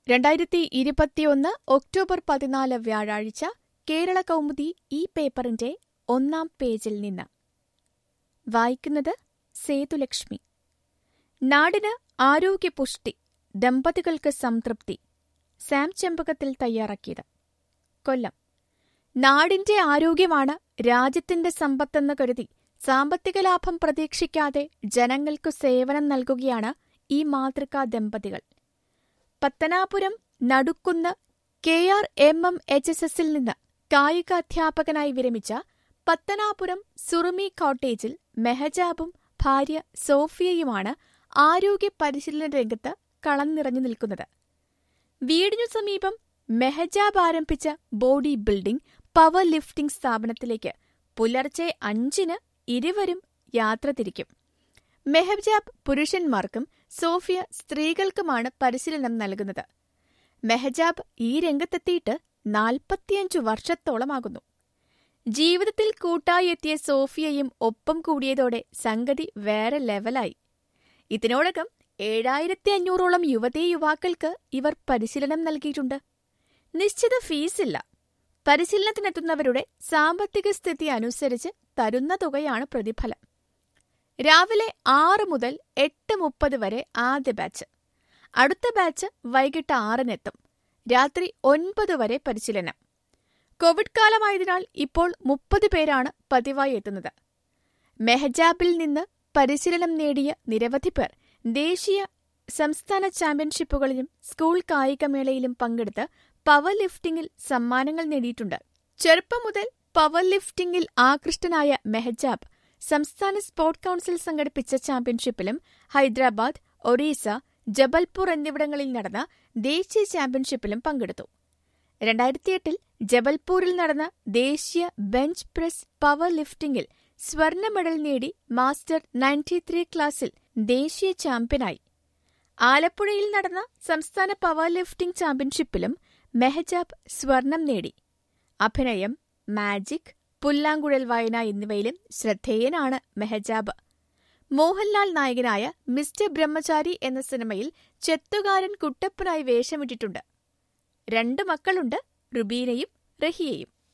രണ്ടായിരത്തി ഇരുപത്തിയൊന്ന് ഒക്ടോബർ പതിനാല് വ്യാഴാഴ്ച കേരള കൗമുദി ഈ പേപ്പറിന്റെ ഒന്നാം പേജിൽ നിന്ന് വായിക്കുന്നത് സേതുലക്ഷ്മി നാടിന് ആരോഗ്യപുഷ്ടി ദമ്പതികൾക്ക് സംതൃപ്തി സാം ചെമ്പകത്തിൽ തയ്യാറാക്കിയത് കൊല്ലം നാടിന്റെ ആരോഗ്യമാണ് രാജ്യത്തിന്റെ സമ്പത്തെന്ന് കരുതി സാമ്പത്തിക ലാഭം പ്രതീക്ഷിക്കാതെ ജനങ്ങൾക്കു സേവനം നൽകുകയാണ് ഈ മാതൃകാ ദമ്പതികൾ Pathanapuram Nadukkunnu K R M M H S എസിൽ നിന്ന് കായികാധ്യാപകനായി വിരമിച്ച പത്തനാപുരം സുറുമി കോട്ടേജിൽ മെഹജാബും ഭാര്യ സോഫിയയുമാണ് ആരോഗ്യ പരിശീലന രംഗത്ത് കളം നിറഞ്ഞു നിൽക്കുന്നത് വീടിനു സമീപം മെഹജാബ് ആരംഭിച്ച ബോഡി ബിൽഡിംഗ് പവർ ലിഫ്റ്റിംഗ് സ്ഥാപനത്തിലേക്ക് പുലർച്ചെ അഞ്ചിന് ഇരുവരും യാത്ര തിരിക്കും മെഹജാബ് പുരുഷന്മാർക്കും സോഫിയ സ്ത്രീകൾക്കുമാണ് പരിശീലനം നൽകുന്നത് മെഹജാബ് ഈ രംഗത്തെത്തിയിട്ട് നാൽപ്പത്തിയഞ്ചു വർഷത്തോളമാകുന്നു ജീവിതത്തിൽ കൂട്ടായി എത്തിയ സോഫിയയും ഒപ്പം കൂടിയതോടെ സംഗതി വേറെ ലെവലായി ഇതിനോടകം ഏഴായിരത്തി അഞ്ഞൂറോളം യുവതീ യുവാക്കൾക്ക് ഇവർ പരിശീലനം നൽകിയിട്ടുണ്ട് നിശ്ചിത ഫീസില്ല പരിശീലനത്തിനെത്തുന്നവരുടെ സാമ്പത്തിക സ്ഥിതി അനുസരിച്ച് തരുന്ന തുകയാണ് പ്രതിഫലം രാവിലെ ആറ് മുതൽ എട്ട് മുപ്പത് വരെ ആദ്യ ബാച്ച് അടുത്ത ബാച്ച് വൈകിട്ട് ആറിനെത്തും രാത്രി ഒൻപത് വരെ പരിശീലനം കോവിഡ് കാലമായതിനാൽ ഇപ്പോൾ മുപ്പത് പേരാണ് പതിവായി എത്തുന്നത് മെഹജാബിൽ നിന്ന് പരിശീലനം നേടിയ നിരവധി പേർ ദേശീയ സംസ്ഥാന ചാമ്പ്യൻഷിപ്പുകളിലും സ്കൂൾ കായികമേളയിലും പങ്കെടുത്ത് പവർ ലിഫ്റ്റിംഗിൽ സമ്മാനങ്ങൾ നേടിയിട്ടുണ്ട് ചെറുപ്പം മുതൽ പവർ ലിഫ്റ്റിംഗിൽ ആകൃഷ്ടനായ മെഹജാബ് സംസ്ഥാന സ്പോർട് കൌൺസിൽ സംഘടിപ്പിച്ച ചാമ്പ്യൻഷിപ്പിലും ഹൈദരാബാദ് ഒറീസ ജബൽപൂർ എന്നിവിടങ്ങളിൽ നടന്ന ദേശീയ ചാമ്പ്യൻഷിപ്പിലും പങ്കെടുത്തു രണ്ടായിരത്തിയെട്ടിൽ ജബൽപൂരിൽ നടന്ന ദേശീയ ബെഞ്ച് പ്രസ് പവർ ലിഫ്റ്റിംഗിൽ സ്വർണ്ണ മെഡൽ നേടി മാസ്റ്റർ നയൻറ്റി ത്രീ ക്ലാസിൽ ദേശീയ ചാമ്പ്യനായി ആലപ്പുഴയിൽ നടന്ന സംസ്ഥാന പവർ ലിഫ്റ്റിംഗ് ചാമ്പ്യൻഷിപ്പിലും മെഹജാബ് സ്വർണം നേടി അഭിനയം മാജിക് പുല്ലാങ്കുഴൽ വായന എന്നിവയിലും ശ്രദ്ധേയനാണ് മെഹജാബ് മോഹൻലാൽ നായകനായ മിസ്റ്റർ ബ്രഹ്മചാരി എന്ന സിനിമയിൽ ചെത്തുകാരൻ കുട്ടപ്പനായി വേഷമിട്ടിട്ടുണ്ട് രണ്ട് മക്കളുണ്ട് റുബീനയും റഹിയയും